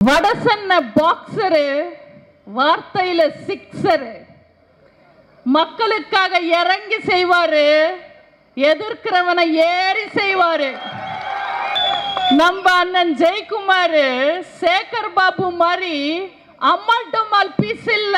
வடசன்ன boxer வார்த்தையில sixer மக்களுக்காக இறங்கி செய்வாரு எதிர்க்கிறவனை ஏறி செய்வாரு நம்ம அண்ணன் ஜெயக்குமார் சேகர் பாபு மாதிரி அம்மாள் டம்மாள் பீஸ் இல்ல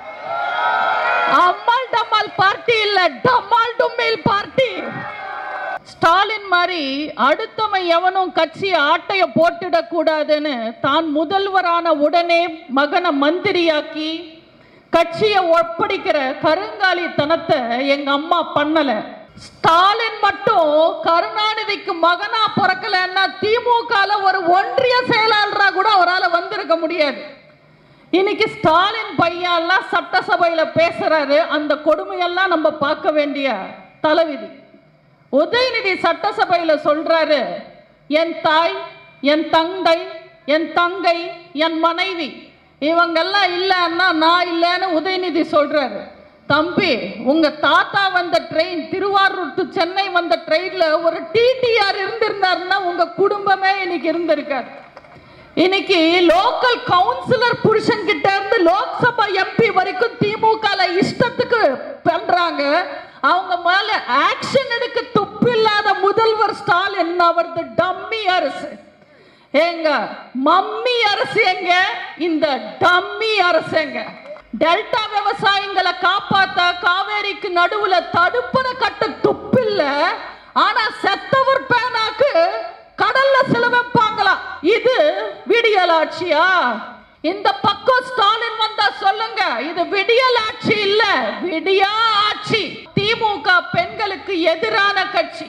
அம்மாள் டம்மாள் பார்ட்டி இல்ல டம்மாள் டும்மில் பார்ட்டி ஸ்டாலின் மாதிரி அடுத்தவன் எவனும் கட்சி ஆட்டைய போட்டுடக் கூடாதுன்னு தான் முதல்வரான உடனே மகனை மந்திரியாக்கி கட்சியை ஒப்படைக்கிற கருங்காலித்தனத்தை எங்க அம்மா பண்ணல ஸ்டாலின் மட்டும் கருணாநிதிக்கு மகனா பிறக்கலன்னா திமுகல ஒரு ஒன்றிய செயலாளரா கூட அவரால் வந்திருக்க முடியாது இன்னைக்கு ஸ்டாலின் பையன்லாம் சட்டசபையில பேசுறாரு அந்த கொடுமையெல்லாம் நம்ம பார்க்க வேண்டிய தலைவிதி உதயநிதி சட்டசபையில சொல்றாரு என் தாய் என் தந்தை என் தங்கை என் மனைவி இவங்கெல்லாம் இல்லைன்னா நான் இல்லைன்னு உதயநிதி சொல்றாரு தம்பி உங்க தாத்தா வந்த ட்ரெயின் திருவாரூர் டு சென்னை வந்த ட்ரெயின்ல ஒரு டிடிஆர் இருந்திருந்தாருன்னா உங்க குடும்பமே இன்னைக்கு இருந்திருக்காரு இன்னைக்கு லோக்கல் கவுன்சிலர் புருஷன் கிட்ட இருந்து லோக்சபா எம்பி வரைக்கும் திமுக இஷ்டத்துக்கு பண்றாங்க அவங்க மேல ஆக்ஷன் எடுக்க துப்பில்லாத முதல்வர் ஸ்டாலின் அவரது டம்மி அரசு ஏங்க மம்மி அரசு எங்க இந்த டம்மி அரசு எங்க டெல்டா விவசாயிகளை காப்பாத்த காவேரிக்கு நடுவுல தடுப்பணை கட்ட துப்பில்ல ஆனா செத்தவர் பேனாக்கு கடல்ல சில வைப்பாங்களா இது விடியல் ஆட்சியா இந்த பக்கம் ஸ்டாலின் வந்தா சொல்லுங்க இது விடியல் ஆட்சி இல்ல விடியா ஆட்சி திமுக பெண்களுக்கு எதிரான கட்சி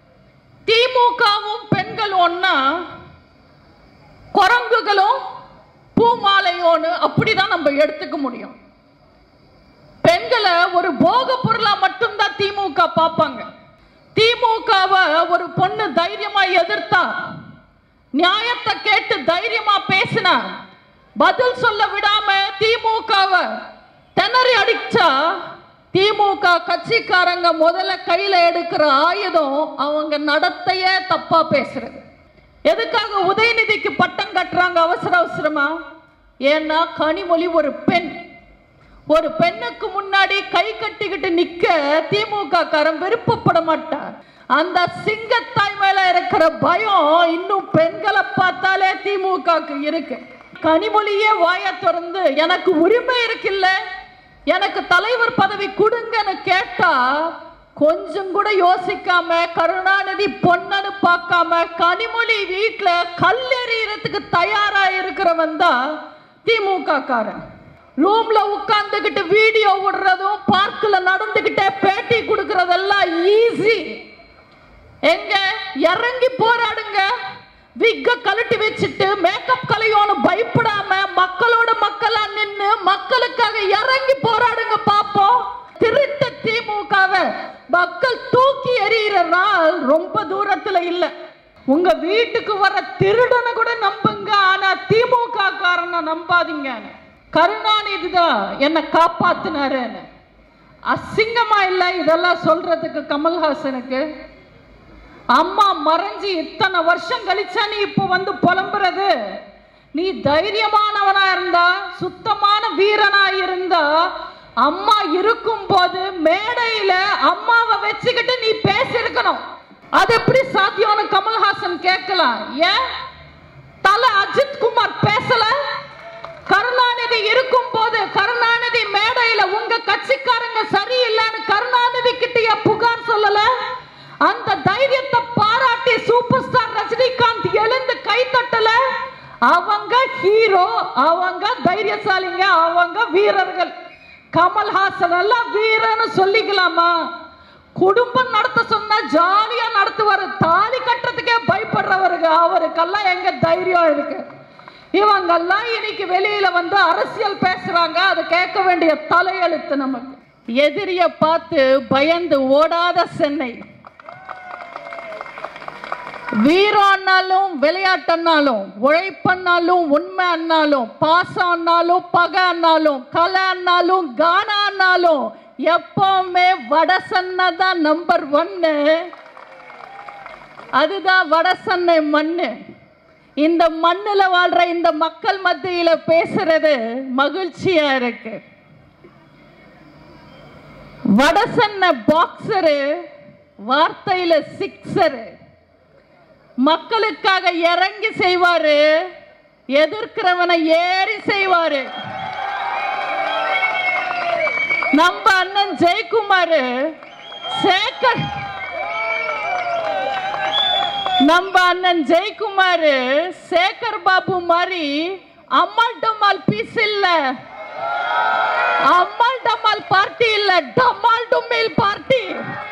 திமுகவும் பெண்கள் ஒன்னா குரங்குகளும் பூமாலையோன்னு அப்படிதான் நம்ம எடுத்துக்க முடியும் பெண்களை ஒரு போக பொருளா மட்டும்தான் திமுக பார்ப்பாங்க திமுகவை ஒரு பொண்ணு தைரியமா எதிர்த்தா நியாயத்தை கேட்டு தைரியமா பேசினா பதில் சொல்ல விடாம திமுகவை திணறி அடிச்சா திமுக கட்சிக்காரங்க முதல்ல கையில எடுக்கிற ஆயுதம் அவங்க நடத்தையே தப்பா பேசுறது எதுக்காக உதயநிதிக்கு பட்டம் கட்டுறாங்க அவசர அவசரமா ஏன்னா கனிமொழி ஒரு பெண் ஒரு பெண்ணுக்கு முன்னாடி கை கட்டிக்கிட்டு நிக்க திமுக காரன் விருப்பப்பட மாட்டார் அந்த சிங்கத்தாய் மேல இருக்கிற பயம் இன்னும் பெண்களை பார்த்தாலே திமுகக்கு இருக்கு கனிமொழியே வாய திறந்து எனக்கு உரிமை இருக்குல்ல எனக்கு தலைவர் பதவி கொடுங்கன்னு கேட்டா கொஞ்சம் கூட யோசிக்காம கருணாநிதி பொண்ணனு பார்க்காம கனிமொழி வீட்டுல கல்லெறியறதுக்கு தயாரா இருக்கிறவன் தான் திமுக காரன் ரூம்ல உட்கார்ந்துகிட்டு வீடியோ விடுறதும் பார்க்ல நடந்துகிட்டே பேட்டி கொடுக்கறதெல்லாம் ஈஸி எங்க இறங்கி போராடுங்க விக்க கழட்டி வச்சுட்டு மேக்கப் கலையோன்னு பயப்படாம மக்களோட மக்களா நின்னு மக்களுக்காக இறங்கி போராடுங்க பாப்போம் திருட்ட திமுகவை மக்கள் தூக்கி எறிகிற நாள் ரொம்ப தூரத்துல இல்ல உங்க வீட்டுக்கு வர திருடனை கூட நம்புங்க ஆனா திமுக காரனை நம்பாதீங்க கருணாநிதி தான் என்னை காப்பாத்தினாருன்னு அசிங்கமா இல்லை இதெல்லாம் சொல்றதுக்கு கமல்ஹாசனுக்கு அம்மா மறைஞ்சு இத்தனை வருஷம் கழிச்சா நீ இப்போ வந்து புலம்புறது நீ தைரியமானவனா இருந்தா சுத்தமான வீரனா இருந்தா அம்மா இருக்கும் போது மேடையில அம்மாவை வச்சுக்கிட்டு நீ பேசியிருக்கணும் அது எப்படி சாத்தியம்னு கமல்ஹாசன் கேட்கலாம் ஏன் தல அஜித் குமார் பேசல கருணாநிதி இருக்கும் போது கருணாநிதி மேடையில உங்க கட்சிக்காரங்க சரியில்லைன்னு கருணாநிதி கிட்டய புகார் சொல்லல அந்த தைரியத்தை பாராட்டி சூப்பர் ஸ்டார் ரஜினிகாந்த் எழுந்து கை தட்டல அவங்க ஹீரோ அவங்க தைரியசாலிங்க அவங்க வீரர்கள் கமல்ஹாசன் எல்லாம் வீரன்னு சொல்லிக்கலாமா குடும்பம் நடத்த சொன்னா ஜாலியா நடத்துவாரு தாலி கட்டுறதுக்கே பயப்படுறவருங்க அவருக்கெல்லாம் எங்க தைரியம் இருக்கு இவங்கெல்லாம் இன்னைக்கு வெளியில வந்து அரசியல் பேசுறாங்க அது கேட்க வேண்டிய தலையெழுத்து நமக்கு எதிரிய பார்த்து பயந்து ஓடாத சென்னை வீரம்னாலும் விளையாட்டுனாலும் உழைப்பன்னாலும் உண்மை அண்ணாலும் பாசம் அண்ணாலும் பகை அண்ணாலும் கலை அண்ணாலும் கானா அண்ணாலும் எப்பவுமே வடசன்னை தான் நம்பர் ஒன்னு அதுதான் வடசன்னை மண்ணு இந்த மண்ணுல வாழ்ற இந்த மக்கள் மத்தியில பேசுறது மகிழ்ச்சியா இருக்கு வடசன்ன பாக்ஸரு வார்த்தையில சிக்ஸரு மக்களுக்காக இறங்கி செய்வாரு எதிர்க்கிறவனை ஏறி செய்வாரு நம்ம அண்ணன் ஜெயக்குமார் சேகர் நம்ம அண்ணன் ஜெயக்குமார் சேகர் பாபு மாதிரி அம்மாள் டம்மாள் பீஸ் இல்ல அம்மாள் டம்மாள் பார்ட்டி இல்ல டம்மாள் டும்மில் பார்ட்டி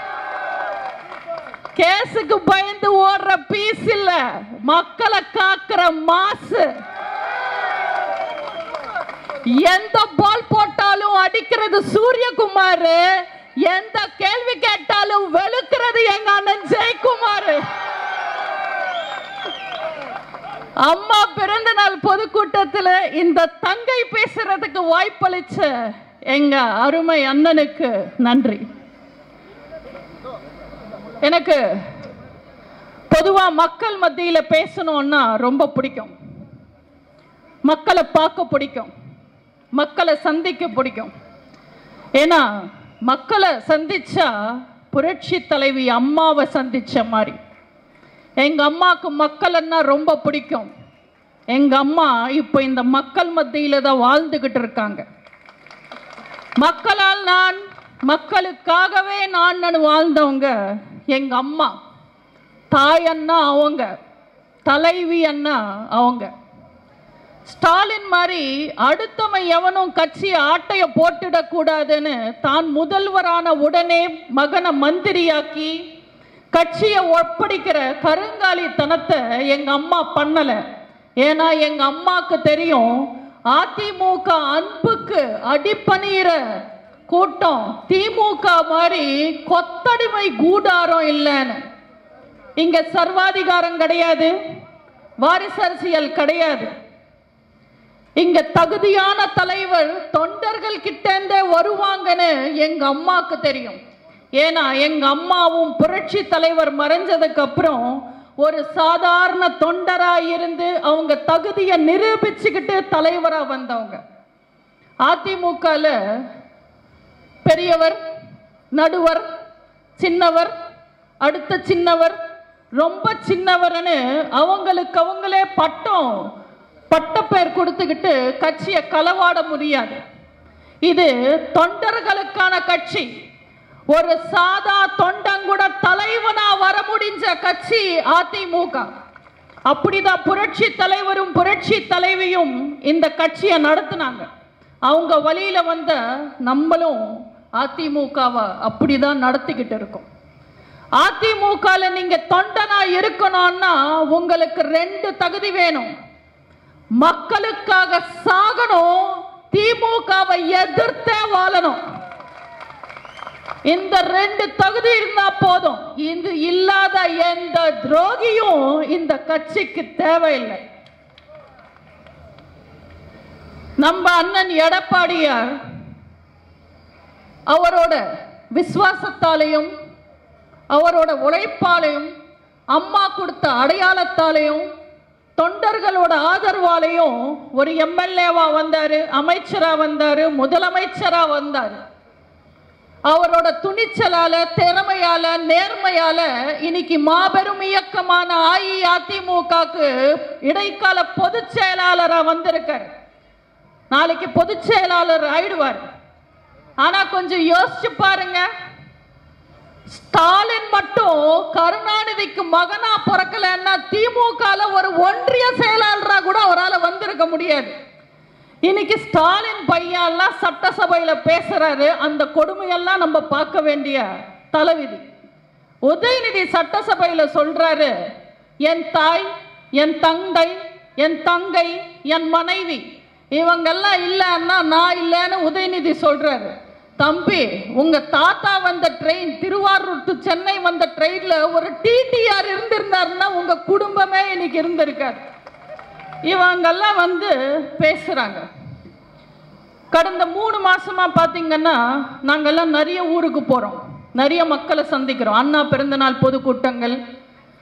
கேஸுக்கு பயந்து ஓடுற பீஸ் இல்ல மக்களை காக்குற மாசு எந்த பால் போட்டாலும் அடிக்கிறது சூரியகுமார் எந்த கேள்வி கேட்டாலும் வெளுக்கிறது எங்க அண்ணன் ஜெயக்குமார் அம்மா பிறந்த நாள் பொதுக்கூட்டத்தில் இந்த தங்கை பேசுறதுக்கு வாய்ப்பளிச்ச எங்க அருமை அண்ணனுக்கு நன்றி எனக்கு பொதுவா மக்கள் மத்தியில பேசணும்னா ரொம்ப பிடிக்கும் மக்களை பார்க்க பிடிக்கும் மக்களை சந்திக்க பிடிக்கும் ஏன்னா மக்களை சந்திச்சா புரட்சி தலைவி அம்மாவை சந்திச்ச மாதிரி எங்க அம்மாவுக்கு மக்கள்னா ரொம்ப பிடிக்கும் எங்க அம்மா இப்போ இந்த மக்கள் மத்தியில தான் வாழ்ந்துகிட்டு இருக்காங்க மக்களால் நான் மக்களுக்காகவே நான் வாழ்ந்தவங்க எங்க அம்மா தாய் அண்ணா அவங்க தலைவி அண்ணா அவங்க ஸ்டாலின் மாதிரி அடுத்தவன் எவனும் கட்சி ஆட்டைய போட்டுடக்கூடாதுன்னு தான் முதல்வரான உடனே மகனை மந்திரியாக்கி கட்சியை ஒப்படைக்கிற கருங்காலித்தனத்தை எங்க அம்மா பண்ணல ஏன்னா எங்க அம்மாக்கு தெரியும் அதிமுக அன்புக்கு அடிப்பணிகிற கூட்டம் திமுக மாதிரி கொத்தடிமை கூடாரம் இல்லைன்னு இங்க சர்வாதிகாரம் கிடையாது வாரிசு அரசியல் கிடையாது இங்க தகுதியான தலைவர் தொண்டர்கள் கிட்டேந்தே வருவாங்கன்னு எங்க அம்மாக்கு தெரியும் ஏன்னா எங்க அம்மாவும் புரட்சி தலைவர் மறைஞ்சதுக்கு அப்புறம் ஒரு சாதாரண தொண்டரா இருந்து அவங்க தகுதியை நிரூபிச்சுக்கிட்டு தலைவரா வந்தவங்க அதிமுகல பெரியவர் நடுவர் சின்னவர் அடுத்த சின்னவர் ரொம்ப சின்னவர்னு அவங்களுக்கு அவங்களே பட்டம் பட்டப்பெயர் கொடுத்துக்கிட்டு கட்சியை களவாட முடியாது இது தொண்டர்களுக்கான கட்சி ஒரு சாதா தொண்டங்கூட தலைவனா வர முடிஞ்ச கட்சி அதிமுக அப்படிதான் புரட்சி தலைவரும் புரட்சி தலைவியும் இந்த கட்சியை நடத்துனாங்க அவங்க வழியில வந்த நம்மளும் அதிமுகவை அப்படிதான் நடத்திக்கிட்டு இருக்கோம் அதிமுகல நீங்க தொண்டனா இருக்கணும்னா உங்களுக்கு ரெண்டு தகுதி வேணும் மக்களுக்காக சாகணும் திமுகவை எதிர்த்தே வாழணும் இந்த ரெண்டு தகுதி இருந்தா போதும் இது இல்லாத எந்த துரோகியும் இந்த கட்சிக்கு தேவையில்லை நம்ம அண்ணன் எடப்பாடியார் அவரோட விசுவாசத்தாலையும் அவரோட உழைப்பாலையும் அம்மா கொடுத்த அடையாளத்தாலையும் தொண்டர்களோட ஆதரவாலையும் ஒரு எம்எல்ஏவா வந்தாரு அமைச்சரா வந்தாரு முதலமைச்சரா வந்தாரு அவரோட துணிச்சலால திறமையால நேர்மையால இன்னைக்கு மாபெரும் இயக்கமான அஇஅதிமுகக்கு இடைக்கால பொதுச் செயலாளரா வந்திருக்காரு நாளைக்கு பொதுச் செயலாளர் ஆயிடுவார் ஆனா கொஞ்சம் யோசிச்சு பாருங்க ஸ்டாலின் மட்டும் கருணாநிதிக்கு மகனா பிறக்கலன்னா திமுகல ஒரு ஒன்றிய செயலாளரா கூட அவரால் வந்திருக்க முடியாது இன்னைக்கு ஸ்டாலின் பையன்லாம் சட்டசபையில பேசுறாரு அந்த கொடுமையெல்லாம் நம்ம பார்க்க வேண்டிய தலைவிதி உதயநிதி சட்டசபையில சொல்றாரு என் தாய் என் தந்தை என் தங்கை என் மனைவி இவங்கெல்லாம் இல்லைன்னா நான் இல்லைன்னு உதயநிதி சொல்றாரு தம்பி உங்க தாத்தா வந்த ட்ரெயின் திருவாரூர் டு சென்னை வந்த ட்ரெயின்ல ஒரு டிடிஆர் இருந்திருந்தாருன்னா உங்க குடும்பமே இன்னைக்கு இருந்திருக்காரு இவங்கெல்லாம் வந்து பேசுறாங்க கடந்த மூணு மாசமா பாத்தீங்கன்னா நாங்கெல்லாம் நிறைய ஊருக்கு போறோம் நிறைய மக்களை சந்திக்கிறோம் அண்ணா பிறந்தநாள் பொதுக்கூட்டங்கள்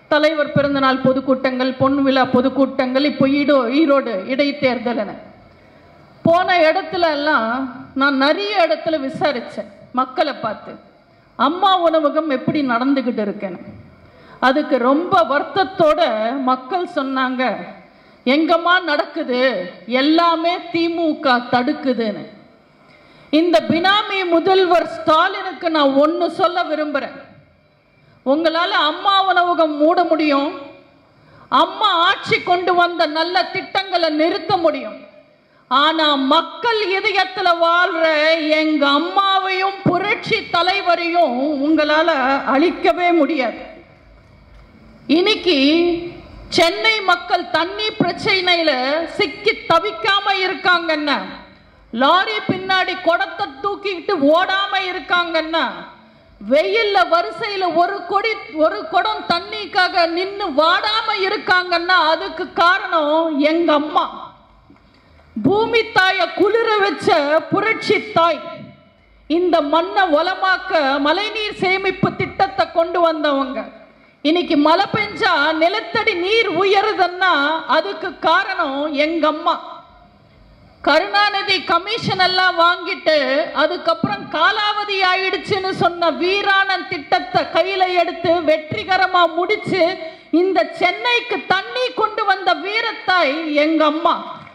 தலைவர் பிறந்தநாள் பொதுக்கூட்டங்கள் பொன் விழா பொதுக்கூட்டங்கள் இப்போ ஈடோ ஈரோடு இடைத்தேர்தல் என போன இடத்துல எல்லாம் நான் நிறைய இடத்துல விசாரித்தேன் மக்களை பார்த்து அம்மா உணவகம் எப்படி நடந்துக்கிட்டு இருக்கேன்னு அதுக்கு ரொம்ப வருத்தத்தோட மக்கள் சொன்னாங்க எங்கம்மா நடக்குது எல்லாமே திமுக தடுக்குதுன்னு இந்த பினாமி முதல்வர் ஸ்டாலினுக்கு நான் ஒன்று சொல்ல விரும்புகிறேன் உங்களால் அம்மா உணவகம் மூட முடியும் அம்மா ஆட்சி கொண்டு வந்த நல்ல திட்டங்களை நிறுத்த முடியும் ஆனா மக்கள் இதயத்துல வாழ்ற எங்க அம்மாவையும் புரட்சி தலைவரையும் உங்களால அழிக்கவே முடியாது இன்னைக்கு சென்னை மக்கள் தண்ணி பிரச்சனையில சிக்கி தவிக்காம இருக்காங்கன்னா லாரி பின்னாடி குடத்தை தூக்கிக்கிட்டு ஓடாம இருக்காங்கன்னா வெயில்ல வரிசையில ஒரு கொடி ஒரு குடம் தண்ணிக்காக நின்னு வாடாம இருக்காங்கன்னா அதுக்கு காரணம் எங்க அம்மா பூமி தாய குளிர வச்ச புரட்சி தாய் இந்த மண்ணை வளமாக்க மழைநீர் சேமிப்பு திட்டத்தை கொண்டு வந்தவங்க இன்னைக்கு மழை பெஞ்சா நிலத்தடி நீர் உயருதுன்னா அதுக்கு காரணம் எங்க அம்மா கருணாநிதி கமிஷன் எல்லாம் வாங்கிட்டு அதுக்கப்புறம் காலாவதி ஆயிடுச்சுன்னு சொன்ன வீராணன் திட்டத்தை கையில எடுத்து வெற்றிகரமா முடிச்சு இந்த சென்னைக்கு தண்ணி கொண்டு வந்த வீரத்தாய் எங்க அம்மா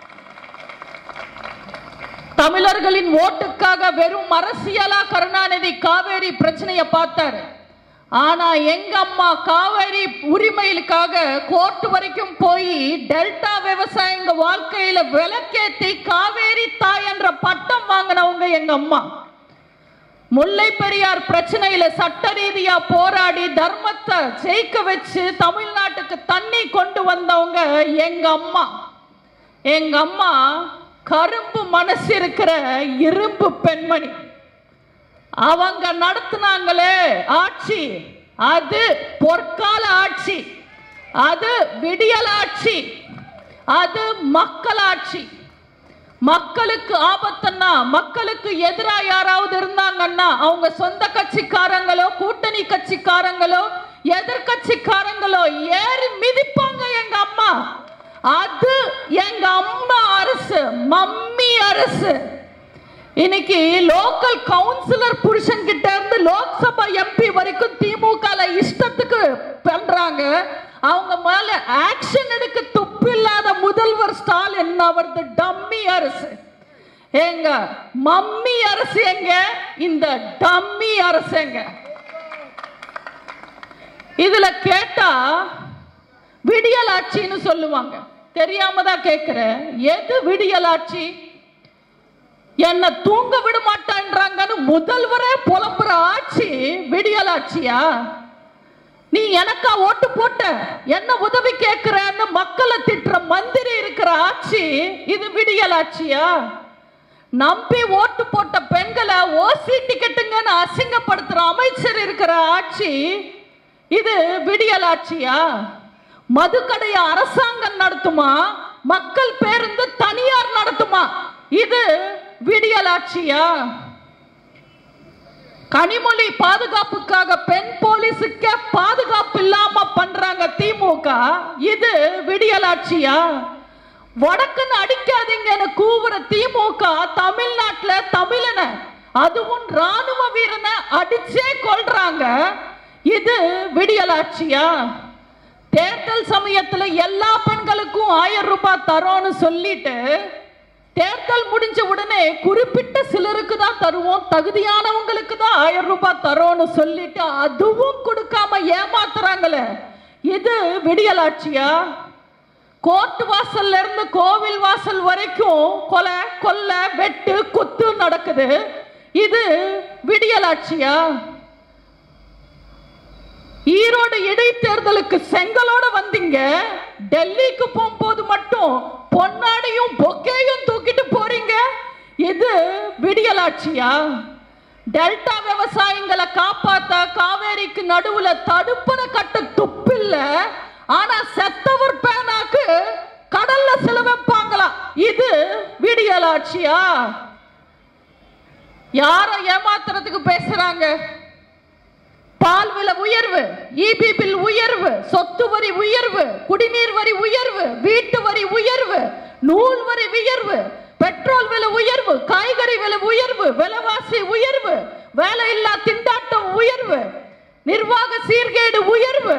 தமிழர்களின் ஓட்டுக்காக வெறும் அரசியலா கருணாநிதி காவேரி பிரச்சனையை பார்த்தாரு ஆனா எங்க அம்மா காவேரி உரிமைகளுக்காக கோர்ட் வரைக்கும் போய் டெல்டா விவசாயிங்க வாழ்க்கையில விளக்கேத்தி காவேரி தாய் என்ற பட்டம் வாங்கினவங்க எங்க அம்மா முல்லை பெரியார் பிரச்சனையில சட்ட ரீதியா போராடி தர்மத்தை ஜெயிக்க வச்சு தமிழ்நாட்டுக்கு தண்ணி கொண்டு வந்தவங்க எங்க அம்மா எங்க அம்மா கரும்பு மனசு இருக்கிற இரும்பு பெண்மணி அவங்க நடத்துனாங்களே ஆட்சி அது பொற்கால ஆட்சி அது விடியல் ஆட்சி அது மக்கள் ஆட்சி மக்களுக்கு ஆபத்துன்னா மக்களுக்கு எதிரா யாராவது இருந்தாங்கன்னா அவங்க சொந்த கட்சிக்காரங்களோ கூட்டணி கட்சிக்காரங்களோ எதிர்கட்சிக்காரங்களோ ஏறி மிதிப்பாங்க எங்க அம்மா அது எங்க அம்மா அரசு மம்மி அரசு இன்னைக்கு லோக்கல் கவுன்சிலர் புருஷன் கிட்ட இருந்து லோக்சபா எம்பி வரைக்கும் திமுக இஷ்டத்துக்கு பண்றாங்க அவங்க மேல ஆக்ஷன் எடுக்க துப்பில்லாத முதல்வர் ஸ்டாலின் அவரது டம்மி அரசு எங்க மம்மி அரசு எங்க இந்த டம்மி அரசு எங்க இதுல கேட்டா விடியல் ஆட்சின்னு சொல்லுவாங்க தெரியாம தான் கேட்கிறேன் எது விடியல் ஆட்சி என்ன தூங்க விட மாட்டான்றாங்கன்னு முதல்வரே புலம்புற ஆட்சி விடியல் ஆட்சியா நீ எனக்கா ஓட்டு போட்ட என்ன உதவி கேட்கிறன்னு மக்களை திட்டுற மந்திரி இருக்கிற ஆட்சி இது விடியல் ஆட்சியா நம்பி ஓட்டு போட்ட பெண்களை ஓசி டிக்கெட்டுங்கன்னு அசிங்கப்படுத்துற அமைச்சர் இருக்கிற ஆட்சி இது விடியல் ஆட்சியா மதுக்கடைய அரசாங்கம் நடத்துமா மக்கள் பேருந்து தனியார் நடத்துமா இது விடியல் ஆட்சியா கனிமொழி பாதுகாப்புக்காக பெண் போலீஸுக்கே பாதுகாப்பு இல்லாம பண்றாங்க திமுக இது விடியல் ஆட்சியா வடக்குன்னு அடிக்காதீங்கன்னு கூவுற திமுக தமிழ்நாட்டுல தமிழனை அதுவும் ராணுவ வீரனை அடிச்சே கொள்றாங்க இது விடியல் ஆட்சியா தேர்தல் சமயத்துல எல்லா பெண்களுக்கும் ஆயிரம் ரூபாய் தரோன்னு சொல்லிட்டு தேர்தல் முடிஞ்ச உடனே குறிப்பிட்ட சிலருக்கு தான் தருவோம் தகுதியானவங்களுக்கு தான் ஆயிரம் ரூபாய் தரோன்னு சொல்லிட்டு அதுவும் கொடுக்காம ஏமாத்துறாங்களே இது விடியல் ஆட்சியா கோர்ட் வாசல்ல இருந்து கோவில் வாசல் வரைக்கும் கொலை கொல்லை வெட்டு குத்து நடக்குது இது விடியல் ஆட்சியா ஈரோடு இடைத்தேர்தலுக்கு செங்கலோட வந்தீங்க டெல்லிக்கு போகும்போது மட்டும் பொன்னாடியும் பொக்கேயும் தூக்கிட்டு போறீங்க இது விடியலாட்சியா டெல்டா விவசாயிகளை காப்பாத்த காவேரிக்கு நடுவுல தடுப்பணை கட்ட துப்பில்ல ஆனா செத்தவர் பேனாக்கு கடல்ல சில வைப்பாங்களா இது விடியலாட்சியா யாரை ஏமாத்துறதுக்கு பேசுறாங்க பால் விலை உயர்வு இபி பில் உயர்வு சொத்து வரி உயர்வு குடிநீர் வரி உயர்வு வீட்டு வரி உயர்வு நூல் வரி உயர்வு பெட்ரோல் விலை உயர்வு காய்கறி விலை உயர்வு விலைவாசி உயர்வு வேலையில்லா திண்டாட்டம் உயர்வு நிர்வாக சீர்கேடு உயர்வு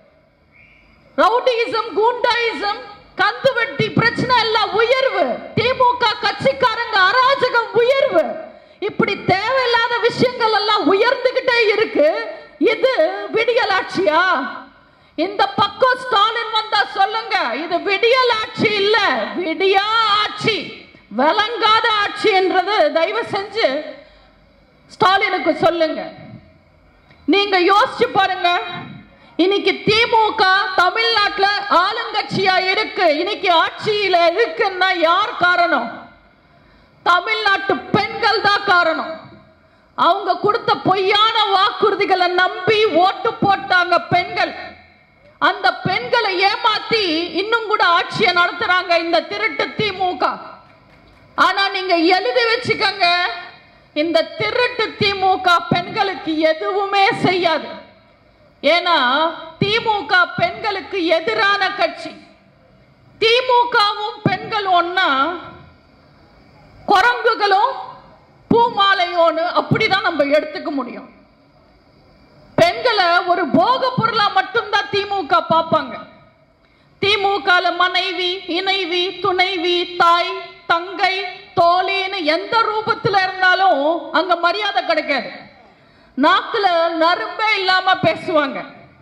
ரவுடியிசம் கூண்டாயிசம் கந்து வெட்டி பிரச்சனை எல்லாம் உயர்வு திமுக கட்சிக்காரங்க அராஜகம் உயர்வு இப்படி தேவையில்லாத விஷயங்கள் எல்லாம் உயர்ந்துகிட்டே இருக்கு இது விடியல் ஆட்சியா இந்த பக்கம் ஸ்டாலின் வந்தா சொல்லுங்க இது விடியல் ஆட்சி இல்ல விடியா ஆட்சி விளங்காத ஆட்சி என்றது தயவு செஞ்சு ஸ்டாலினுக்கு சொல்லுங்க நீங்க யோசிச்சு பாருங்க இன்னைக்கு திமுக தமிழ்நாட்டுல ஆளுங்கட்சியா இருக்கு இன்னைக்கு ஆட்சியில இருக்குன்னா யார் காரணம் தமிழ்நாட்டு பெண்கள் தான் காரணம் அவங்க கொடுத்த பொய்யான வாக்குறுதிகளை நம்பி ஓட்டு போட்டாங்க பெண்கள் அந்த பெண்களை ஏமாத்தி இன்னும் கூட ஆட்சியை நடத்துறாங்க இந்த திருட்டு திமுக ஆனா நீங்க எழுதி வச்சுக்கங்க இந்த திருட்டு திமுக பெண்களுக்கு எதுவுமே செய்யாது ஏன்னா திமுக பெண்களுக்கு எதிரான கட்சி திமுகவும் பெண்கள் ஒன்னா குரங்குகளும் பூமாலையோன்னு அப்படிதான் நம்ம எடுத்துக்க முடியும் பெண்களை ஒரு போக பொருளா மட்டும்தான் திமுக பார்ப்பாங்க திமுக மனைவி இணைவி துணைவி தாய் தங்கை தோழின்னு எந்த ரூபத்துல இருந்தாலும் அங்க மரியாதை கிடைக்காது நாக்குல நரும்பே இல்லாம பேசுவாங்க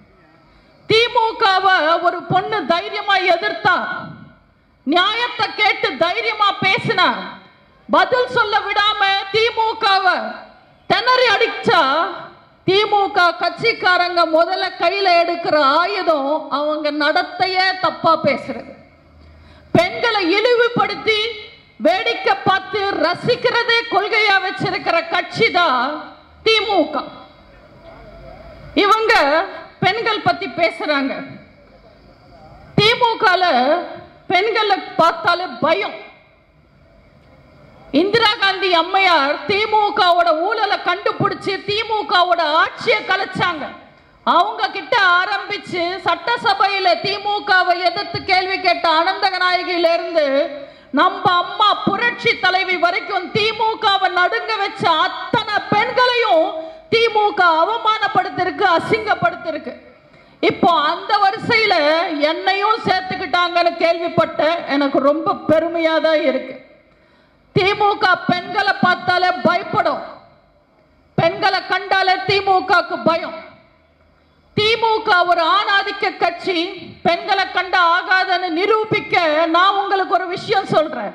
திமுகவை ஒரு பொண்ணு தைரியமா எதிர்த்தா நியாயத்தை கேட்டு தைரியமா பேசினா பதில் சொல்ல விடாம திமுகவை திணறி அடிச்சா திமுக கட்சிக்காரங்க முதல்ல கையில எடுக்கிற ஆயுதம் அவங்க நடத்தையே தப்பா பேசுறது பெண்களை இழிவுபடுத்தி வேடிக்கை பார்த்து ரசிக்கிறதே கொள்கையா வச்சிருக்கிற கட்சி தான் திமுக இவங்க பெண்கள் பத்தி பேசுறாங்க திமுகல பெண்களை பார்த்தாலே பயம் இந்திரா காந்தி அம்மையார் திமுகவோட ஊழலை கண்டுபிடிச்சு திமுகவோட ஆட்சியை கலைச்சாங்க அவங்க கிட்ட ஆரம்பிச்சு சட்டசபையில திமுகவை எதிர்த்து கேள்வி கேட்ட அனந்தக நாயகியில இருந்து நம்ம அம்மா புரட்சி தலைவி வரைக்கும் திமுகவை நடுங்க வச்ச அத்தனை பெண்களையும் திமுக அவமானப்படுத்திருக்கு அசிங்கப்படுத்திருக்கு இப்போ அந்த வரிசையில என்னையும் சேர்த்துக்கிட்டாங்கன்னு கேள்விப்பட்ட எனக்கு ரொம்ப பெருமையா தான் இருக்கு திமுக பெண்களை பார்த்தாலே பயப்படும் பெண்களை கண்டாலே திமுகக்கு பயம் திமுக ஒரு ஆணாதிக்க கட்சி பெண்களை கண்ட ஆகாதன்னு நிரூபிக்க நான் உங்களுக்கு ஒரு விஷயம் சொல்றேன்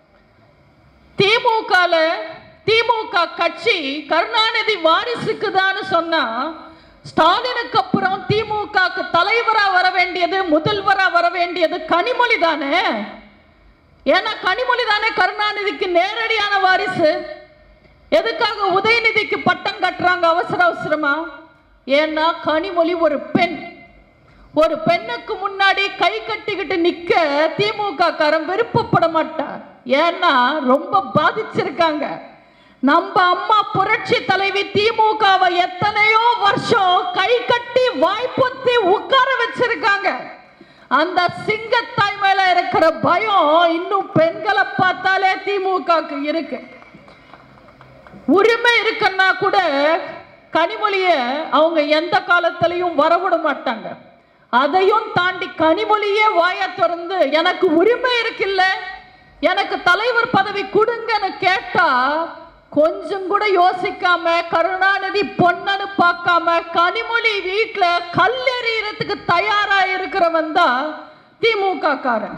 திமுகல திமுக கட்சி கருணாநிதி வாரிசுக்கு தான் சொன்னா ஸ்டாலினுக்கு அப்புறம் திமுகக்கு தலைவரா வர வேண்டியது முதல்வரா வர வேண்டியது கனிமொழி தானே ஏன்னா கனிமொழி தானே கருணாநிதிக்கு நேரடியான வாரிசு எதுக்காக உதயநிதிக்கு பட்டம் கட்டுறாங்க அவசர அவசரமா ஏன்னா கனிமொழி ஒரு பெண் ஒரு பெண்ணுக்கு முன்னாடி கை கட்டிக்கிட்டு நிக்க திமுக காரன் விருப்பப்பட மாட்டார் ஏன்னா ரொம்ப பாதிச்சிருக்காங்க நம்ம அம்மா புரட்சி தலைவி திமுகவை எத்தனையோ வருஷம் கை கட்டி வாய்ப்புத்தி உட்கார வச்சிருக்காங்க அந்த சிங்கத்தாய் மேல இருக்கிற பயம் இன்னும் பெண்களை பார்த்தாலே திமுகக்கு இருக்கு உரிமை இருக்குன்னா கூட கனிமொழிய அவங்க எந்த காலத்திலையும் வரவிட மாட்டாங்க அதையும் தாண்டி கனிமொழியே வாய திறந்து எனக்கு உரிமை இருக்குல்ல எனக்கு தலைவர் பதவி கொடுங்கன்னு கேட்டா கொஞ்சம் கூட யோசிக்காம கருணாநிதி பொண்ணன்னு பார்க்காம கனிமொழி வீட்டுல கல்லெறியறதுக்கு தயாரா இருக்கிறவன் தான் திமுக காரன்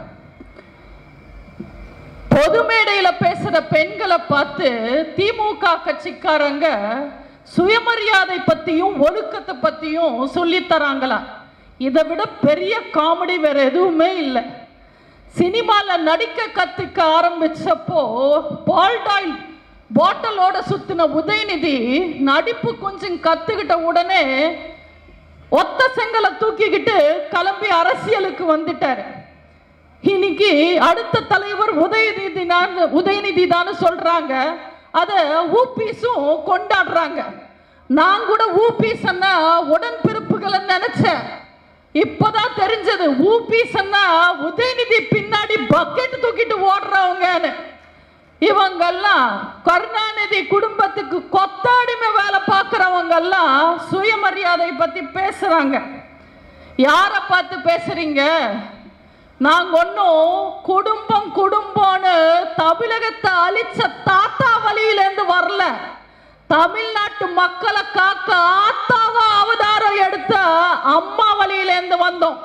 பொது மேடையில பேசுற பெண்களை பார்த்து திமுக கட்சிக்காரங்க சுயமரியாதை பத்தியும் ஒழுக்கத்தை பத்தியும் சொல்லி தராங்களா இதை விட பெரிய காமெடி வேற எதுவுமே இல்லை சினிமால நடிக்க கத்துக்க ஆரம்பிச்சப்போ பால்டாயில் பாட்டிலோட சுத்தின உதயநிதி நடிப்பு கொஞ்சம் கத்துக்கிட்ட உடனே ஒத்த செங்கலை தூக்கிக்கிட்டு கிளம்பி அரசியலுக்கு வந்துட்டாரு இன்னைக்கு அடுத்த தலைவர் உதயநிதி தான் உதயநிதி தான் சொல்றாங்க அத ஊபிஸும் கொண்டாடுறாங்க நான் கூட ஊபி சொன்னா உடன்பிறப்புகளை நினைச்சேன் இப்பதான் தெரிஞ்சது ஊபி சொன்னா உதயநிதி பின்னாடி பக்கெட் தூக்கிட்டு ஓடுறவங்கன்னு இவங்கெல்லாம் கருணாநிதி குடும்பத்துக்கு கொத்தாடிமை வேலை பார்க்கறவங்க எல்லாம் சுயமரியாதை பத்தி பேசுறாங்க யாரை பார்த்து பேசுறீங்க நாங்க ஒன்றும் குடும்பம் குடும்பம்னு தமிழகத்தை அழிச்ச தாத்தா வழியிலேருந்து வரல தமிழ்நாட்டு மக்களை காக்க ஆத்தாவா அவதாரம் எடுத்த அம்மா வழியிலேருந்து வந்தோம்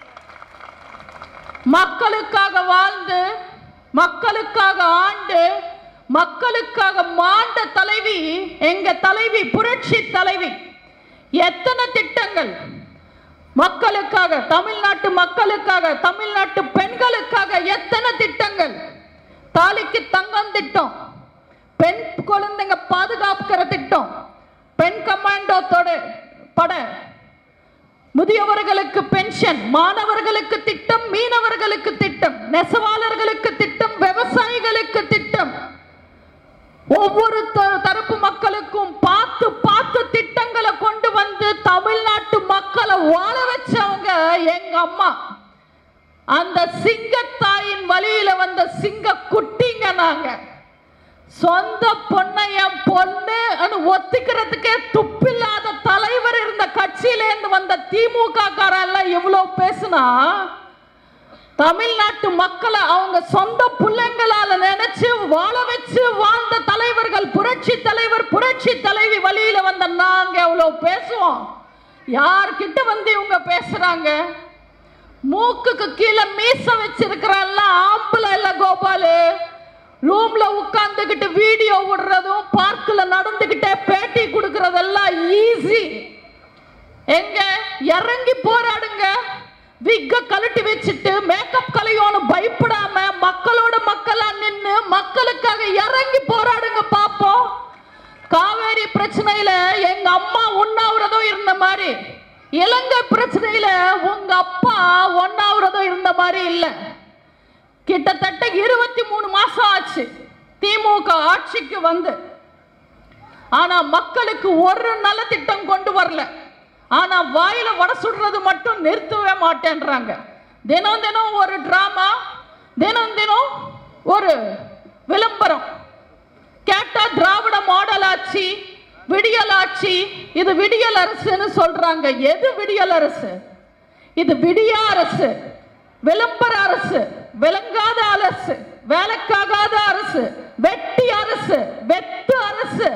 மக்களுக்காக வாழ்ந்து மக்களுக்காக ஆண்டு மக்களுக்காக மாண்ட தலைவி எங்க தலைவி புரட்சி தலைவி எத்தனை திட்டங்கள் மக்களுக்காக தமிழ்நாட்டு மக்களுக்காக தமிழ்நாட்டு பெண்களுக்காக எத்தனை திட்டங்கள் தாலிக்கு தங்கம் திட்டம் பெண் குழந்தைங்க பாதுகாக்கிற திட்டம் பெண் கமாண்டோ தொட பட முதியவர்களுக்கு பென்ஷன் மாணவர்களுக்கு திட்டம் மீனவர்களுக்கு திட்டம் நெசவாளர்களுக்கு திட்டம் விவசாயிகளுக்கு திட்டம் ஒவ்வொரு த- தரப்பு மக்களுக்கும் பார்த்து பார்த்து திட்டங்களை கொண்டு வந்து தமிழ்நாட்டு மக்களை வாழ வச்சவங்க எங்க அம்மா அந்த சிங்கத்தாயின் வழியில வந்த சிங்க குட்டிங்க நாங்க சொந்த பொண்ணை என் பொண்ணு ஒத்துக்கிறதுக்கே துப்பில்லாத தலைவர் இருந்த கட்சியில இருந்து வந்த திமுக காரெல்லாம் இவ்வளவு பேசுனா தமிழ்நாட்டு மக்களை அவங்க சொந்த பிள்ளைங்களால நினைச்சு வாழ வச்சு வாழ்ந்த தலைவர்கள் புரட்சி தலைவர் புரட்சி தலைவி வழியில வந்த நாங்க எவ்வளவு பேசுவோம் யார்கிட்ட வந்து இவங்க பேசுறாங்க மூக்குக்கு கீழே மீச வச்சிருக்கிறல்ல ஆம்பளை இல்ல கோபாலு ரூம்ல உட்கார்ந்துகிட்டு வீடியோ விடுறதும் பார்க்ல நடந்துகிட்டே பேட்டி கொடுக்கறதெல்லாம் ஈஸி எங்க இறங்கி போராடுங்க விக்க கழட்டி வச்சுட்டு மேக்கப் கலையோன்னு பயப்படாம மக்களோட மக்களா நின்னு மக்களுக்காக இறங்கி போராடுங்க பாப்போம் காவேரி பிரச்சனையில எங்க அம்மா உண்ணாவிரதம் இருந்த மாதிரி இலங்கை பிரச்சனையில உங்க அப்பா ஒன்னாவிரதம் இருந்த மாதிரி இல்ல கிட்டத்தட்ட இருபத்தி மூணு மாசம் ஆச்சு திமுக ஆட்சிக்கு வந்து ஆனா மக்களுக்கு ஒரு நல்ல திட்டம் கொண்டு வரல ஆனா வாயில வடை சுடுறது மட்டும் நிறுத்தவே மாட்டேன்றாங்க தினம் தினம் ஒரு டிராமா தினம் தினம் ஒரு விளம்பரம் கேட்டா திராவிட மாடல் ஆட்சி விடியல் ஆட்சி இது விடியல் அரசுன்னு சொல்றாங்க எது விடியல் அரசு இது விடியா அரசு விளம்பர அரசு விளங்காத அரசு வேலைக்காகாத அரசு வெட்டி அரசு வெத்து அரசு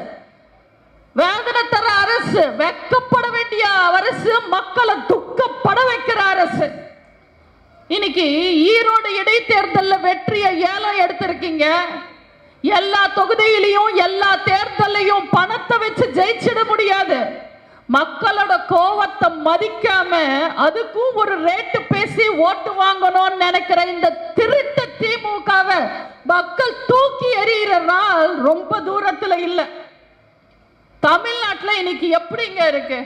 வேதனை தர அரசு வெக்கப்பட வேண்டிய அரசு மக்களை துக்கப்பட வைக்கிற அரசு இன்னைக்கு ஈரோடு இடைத்தேர்தல்ல வெற்றியை ஏலம் எடுத்திருக்கீங்க எல்லா தொகுதியிலையும் எல்லா தேர்தலையும் பணத்தை வச்சு ஜெயிச்சிட முடியாது மக்களோட கோவத்தை மதிக்காம அதுக்கும் ஒரு ரேட்டு பேசி ஓட்டு வாங்கணும்னு நினைக்கிற இந்த திருட்டு திமுகவை மக்கள் தூக்கி எறிகிற நாள் ரொம்ப தூரத்துல இல்லை தமிழ்நாட்டுல இன்னைக்கு எப்படிங்க இருக்கு